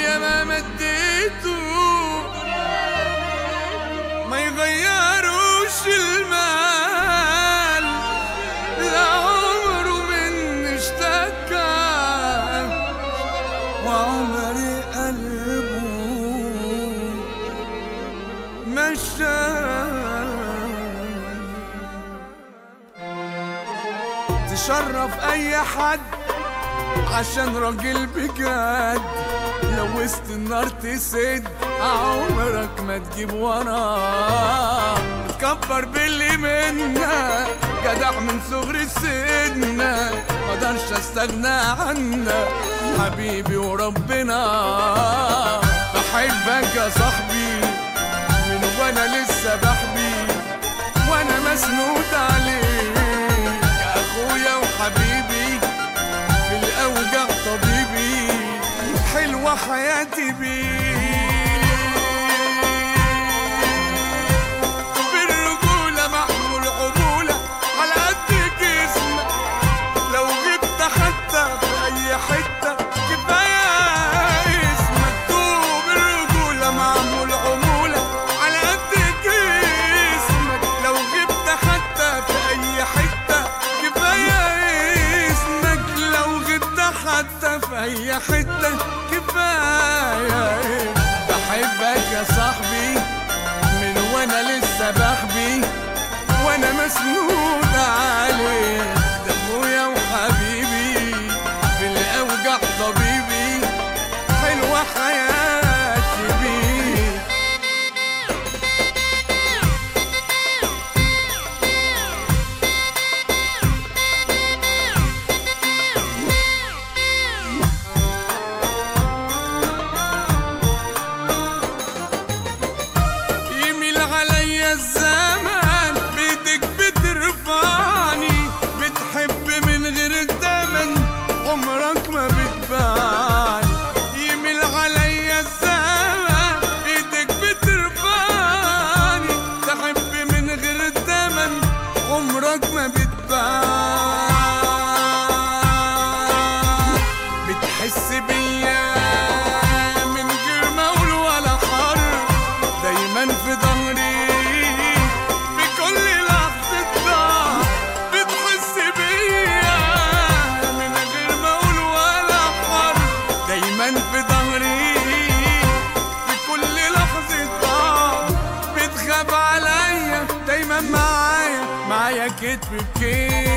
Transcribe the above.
يا ما مديته ما يغيروش المال لا عمره من اشتكى وعمري قلبه مشى تشرف اي حد عشان راجل بجد لو وسط النار تسد عمرك ما تجيب وراه تكبر باللي منا جدع من صغر سننا مقدرش استغنى عنك حبيبي وربنا بحبك يا صاحبي من وانا لسه بحبي وانا مسنود عليك يا اخويا وحبيبي في الاوجع طبيبي حلوه حياتي بيك بالرجوله محمول عموله على قد جسمك لو غبت حتى في اي حته كفايه اسمك دوب الرجوله معمول عموله على قد جسمك لو غبت حتى في اي حته كفايه اسمك لو غبت حتى في اي حته كفايه بحبك يا صاحبي من وانا لسه بحبي وانا مسنود عليك ده ابويا وحبيبي في الاوجع طبيبي حلوه حياتي بيك يميل عليا الزمان بيدك بترفعني بتحب من غير الدمن عمرك ما بتبان يميل عليا الزمان بيدك بترفعني تحب من غير الدمن عمرك ما بتبان بتحس بيا من غير ما اقول ولا حرف دايما في ظهري في كل لحظة ضعف بتحس بيا من غير ما اقول ولا حرف دايما في ظهري في كل لحظة ضعف بتخاف عليا دايما معايا معايا كتف بكتف